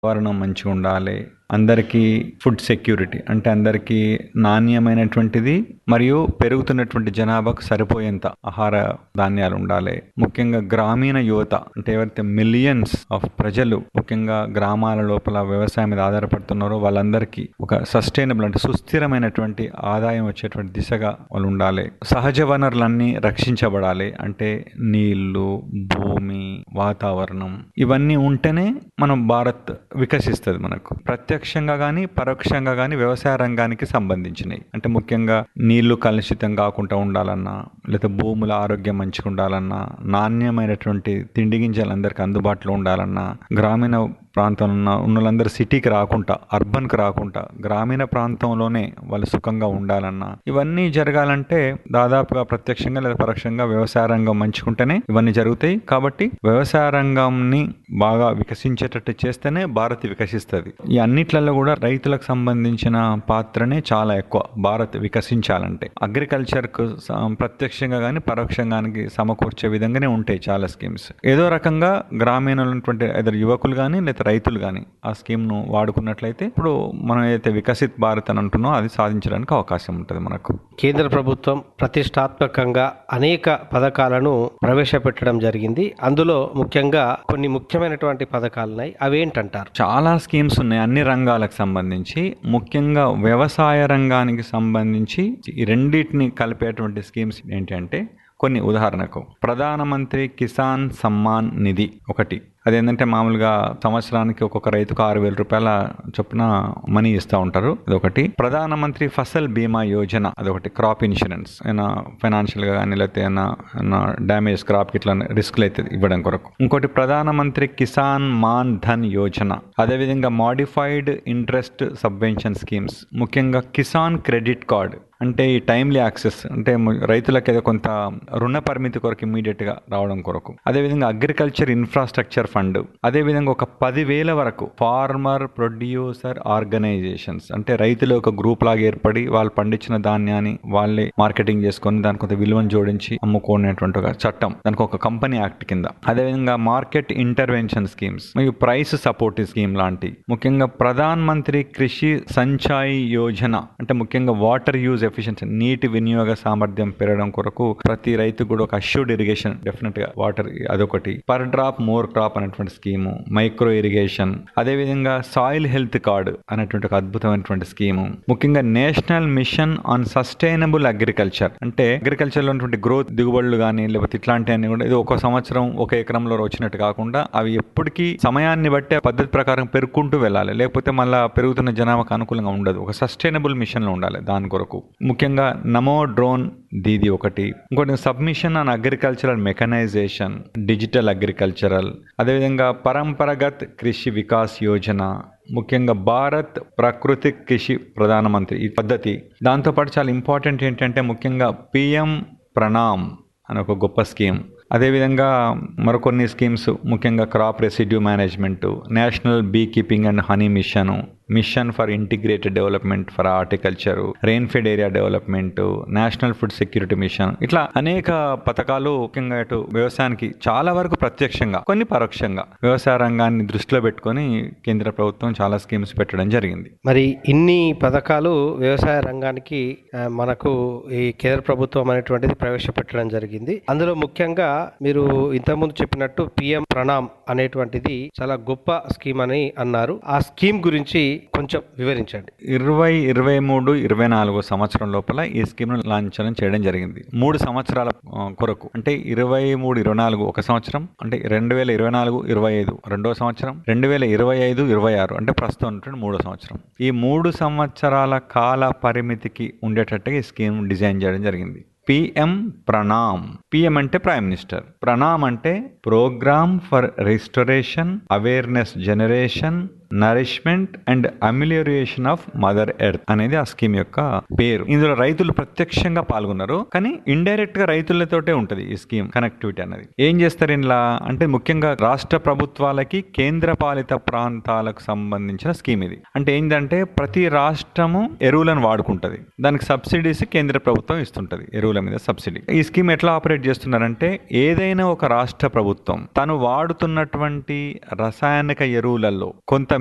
వాతావరణం మంచిగా ఉండాలి అందరికీ ఫుడ్ సెక్యూరిటీ అంటే అందరికీ నాణ్యమైనటువంటిది మరియు పెరుగుతున్నటువంటి జనాభాకు సరిపోయేంత ఆహార ధాన్యాలు ఉండాలి ముఖ్యంగా గ్రామీణ యువత అంటే ఎవరైతే మిలియన్స్ ఆఫ్ ప్రజలు ముఖ్యంగా గ్రామాల లోపల వ్యవసాయం మీద ఆధారపడుతున్నారో వాళ్ళందరికీ ఒక సస్టైనబుల్ అంటే సుస్థిరమైనటువంటి ఆదాయం వచ్చేటువంటి దిశగా వాళ్ళు ఉండాలి సహజ వనరులన్నీ రక్షించబడాలి అంటే నీళ్లు భూమి వాతావరణం ఇవన్నీ ఉంటేనే మనం భారత్ వికసిస్తుంది మనకు ప్రత్యక్షంగా కానీ పరోక్షంగా కానీ వ్యవసాయ రంగానికి సంబంధించినవి అంటే ముఖ్యంగా నీళ్లు కలుషితం కాకుండా ఉండాలన్నా లేదా భూముల ఆరోగ్యం మంచిగా ఉండాలన్నా నాణ్యమైనటువంటి తిండి గింజలు అందరికీ అందుబాటులో ఉండాలన్నా గ్రామీణ ప్రాంతంలో ఉన్న ఉన్న వాళ్ళందరూ సిటీకి రాకుండా అర్బన్కి రాకుండా గ్రామీణ ప్రాంతంలోనే వాళ్ళు సుఖంగా ఉండాలన్నా ఇవన్నీ జరగాలంటే దాదాపుగా ప్రత్యక్షంగా లేదా పరోక్షంగా వ్యవసాయ రంగం మంచుకుంటేనే ఇవన్నీ జరుగుతాయి కాబట్టి వ్యవసాయ రంగంని బాగా వికసించేటట్టు చేస్తేనే భారత్ వికసిస్తుంది ఈ అన్నిట్లలో కూడా రైతులకు సంబంధించిన పాత్రనే చాలా ఎక్కువ భారత్ వికసించాలంటే అగ్రికల్చర్కు ప్రత్యక్షంగా కానీ పరోక్షంగా కానీ సమకూర్చే విధంగానే ఉంటాయి చాలా స్కీమ్స్ ఏదో రకంగా గ్రామీణ ఉన్నటువంటి ఇద్దరు యువకులు కానీ లేదా రైతులు కానీ ఆ స్కీమ్ను వాడుకున్నట్లయితే ఇప్పుడు మనం ఏదైతే వికసిత్ భారత్ అని అంటున్నామో అది సాధించడానికి అవకాశం ఉంటుంది మనకు కేంద్ర ప్రభుత్వం ప్రతిష్టాత్మకంగా అనేక పథకాలను ప్రవేశపెట్టడం జరిగింది అందులో ముఖ్యంగా కొన్ని ముఖ్యమైనటువంటి పథకాలు ఉన్నాయి అవేంటంటారు చాలా స్కీమ్స్ ఉన్నాయి అన్ని రంగాలకు సంబంధించి ముఖ్యంగా వ్యవసాయ రంగానికి సంబంధించి ఈ రెండింటిని కలిపేటువంటి స్కీమ్స్ ఏంటంటే కొన్ని ఉదాహరణకు ప్రధానమంత్రి కిసాన్ సమ్మాన్ నిధి ఒకటి అదేంటంటే మామూలుగా సంవత్సరానికి ఒక్కొక్క రైతుకు ఆరు వేల రూపాయల చొప్పున మనీ ఇస్తూ ఉంటారు అదొకటి ప్రధానమంత్రి ఫసల్ బీమా యోజన అదొకటి క్రాప్ ఇన్సూరెన్స్ ఏమైనా ఫైనాన్షియల్గా కానీ లేకపోతే ఏమైనా డ్యామేజ్ క్రాప్కి ఇట్లా రిస్క్లు అయితే ఇవ్వడం కొరకు ఇంకోటి ప్రధానమంత్రి కిసాన్ మాన్ ధన్ యోజన అదేవిధంగా మాడిఫైడ్ ఇంట్రెస్ట్ సబ్వెన్షన్ స్కీమ్స్ ముఖ్యంగా కిసాన్ క్రెడిట్ కార్డ్ అంటే ఈ టైమ్లీ యాక్సెస్ అంటే రైతులకు ఏదో కొంత రుణ పరిమితి కొరకు ఇమీడియట్గా రావడం కొరకు అదేవిధంగా అగ్రికల్చర్ ఇన్ఫ్రాస్ట్రక్చర్ ఫండ్ అదేవిధంగా ఒక పదివేల వరకు ఫార్మర్ ప్రొడ్యూసర్ ఆర్గనైజేషన్స్ అంటే రైతులు ఒక గ్రూప్ లాగా ఏర్పడి వాళ్ళు పండించిన ధాన్యాన్ని వాళ్ళే మార్కెటింగ్ చేసుకొని దానికి కొంత విలువను జోడించి అమ్ముకునేటువంటి ఒక చట్టం దానికి ఒక కంపెనీ యాక్ట్ కింద అదేవిధంగా మార్కెట్ ఇంటర్వెన్షన్ స్కీమ్స్ మరియు ప్రైస్ సపోర్ట్ స్కీమ్ లాంటి ముఖ్యంగా ప్రధాన్ మంత్రి కృషి సంచాయ్ యోజన అంటే ముఖ్యంగా వాటర్ యూజ్ ఎఫిషియన్సీ నీటి వినియోగ సామర్థ్యం పెరగడం కొరకు ప్రతి రైతు కూడా ఒక అష్యూర్డ్ ఇరిగేషన్ డెఫినెట్ గా వాటర్ అదొకటి పర్ డ్రాప్ మోర్ క్రాప్ అనేటువంటి స్కీము మైక్రో ఇరిగేషన్ అదేవిధంగా సాయిల్ హెల్త్ కార్డు అనేటువంటి ఒక అద్భుతమైనటువంటి స్కీము ముఖ్యంగా national mission on sustainable agriculture అంటే అగ్రికల్చర్ లో ఉన్నటువంటి గ్రోత్ దిగుబడులు కానీ లేకపోతే ఇట్లాంటివన్నీ కూడా ఇది ఒక సంవత్సరం ఒక ఎకరంలో వచ్చినట్టు కాకుండా అవి ఎప్పటికీ సమయాన్ని బట్టి ఆ పద్ధతి ప్రకారం పెరుగుకుంటూ వెళ్ళాలి లేకపోతే మళ్ళీ పెరుగుతున్న జనాభాకు అనుకూలంగా ఉండదు ఒక సస్టైనబుల్ మిషన్ లో ఉండాలి దాని కొరకు ముఖ్యంగా నమో డ్రోన్ దీది ఒకటి ఇంకోటి submission on agricultural mechanisation digital agricultural అదేవిధంగా పరంపరగత్ కృషి వికాస్ యోజన ముఖ్యంగా భారత్ ప్రకృతి కృషి ప్రధానమంత్రి ఈ పద్ధతి దాంతోపాటు చాలా ఇంపార్టెంట్ ఏంటంటే ముఖ్యంగా పిఎం ప్రణామ్ అని ఒక గొప్ప స్కీమ్ అదేవిధంగా మరికొన్ని స్కీమ్స్ ముఖ్యంగా crop residue management national bee keeping and honey mission mission for integrated development for horticulture rainfed area development national food security mission ఇట్లా అనేక పథకాలు ముఖ్యంగా ఇటు వ్యవసాయానికి చాలా వరకు ప్రత్యక్షంగా కొన్ని పరోక్షంగా వ్యవసాయ రంగాన్ని దృష్టిలో పెట్టుకొని కేంద్ర ప్రభుత్వం చాలా స్కీమ్స్ పెట్టడం జరిగింది మరి ఇన్ని పథకాలు వ్యవసాయ రంగానికి ఆ, మనకు ఈ కేంద్ర ప్రభుత్వం అనేటువంటిది ప్రవేశపెట్టడం జరిగింది అందులో ముఖ్యంగా మీరు ఇంతకుముందు చెప్పినట్టు పిఎం ప్రణామ్ అనేటువంటిది చాలా గొప్ప స్కీమ్ అని అన్నారు ఆ స్కీమ్ గురించి కొంచెం వివరించండి ఇరవై ఇరవై మూడు ఇరవై నాలుగు సంవత్సరం లోపల ఈ స్కీమ్ను లాంఛనం చేయడం జరిగింది మూడు సంవత్సరాల ఆ, కొరకు అంటే ఇరవై మూడు ఇరవై నాలుగు ఒక సంవత్సరం అంటే రెండు వేల ఇరవై నాలుగు ఇరవై ఐదు రెండో సంవత్సరం రెండు వేల ఇరవై ఐదు ఇరవై ఆరు అంటే ప్రస్తుతం ఉన్నటువంటి మూడో సంవత్సరం ఈ మూడు సంవత్సరాల కాల పరిమితికి ఉండేటట్టుగా ఈ స్కీమ్ డిజైన్ చేయడం జరిగింది పిఎం ప్రణామ్ పిఎం అంటే ప్రైమ్ మినిస్టర్ ప్రణామ్ అంటే programme for restoration awareness generation nourishment and amelioration of mother earth అనేది ఆ స్కీమ్ యొక్క పేరు ఇందులో రైతులు ప్రత్యక్షంగా పాల్గొన్నారు కానీ ఇండైరెక్ట్ గా రైతులతోటే ఉంటది ఈ స్కీమ్ కనెక్టివిటీ అనేది ఏం చేస్తారు ఇలా అంటే ముఖ్యంగా రాష్ట్ర ప్రభుత్వాలకి కేంద్ర పాలిత ప్రాంతాలకు సంబంధించిన స్కీమ్ ఇది అంటే ఏంటంటే ప్రతి రాష్ట్రము ఎరువులను వాడుకుంటది దానికి సబ్సిడీస్ కేంద్ర ప్రభుత్వం ఇస్తుంటది ఎరువుల మీద సబ్సిడీ ఈ స్కీమ్ ఎట్లా ఆపరేట్ చేస్తున్నారంటే ఏదైనా ఒక రాష్ట్ర ప్రభుత్వం తను వాడుతున్నటువంటి రసాయనిక ఎరువులలో కొంత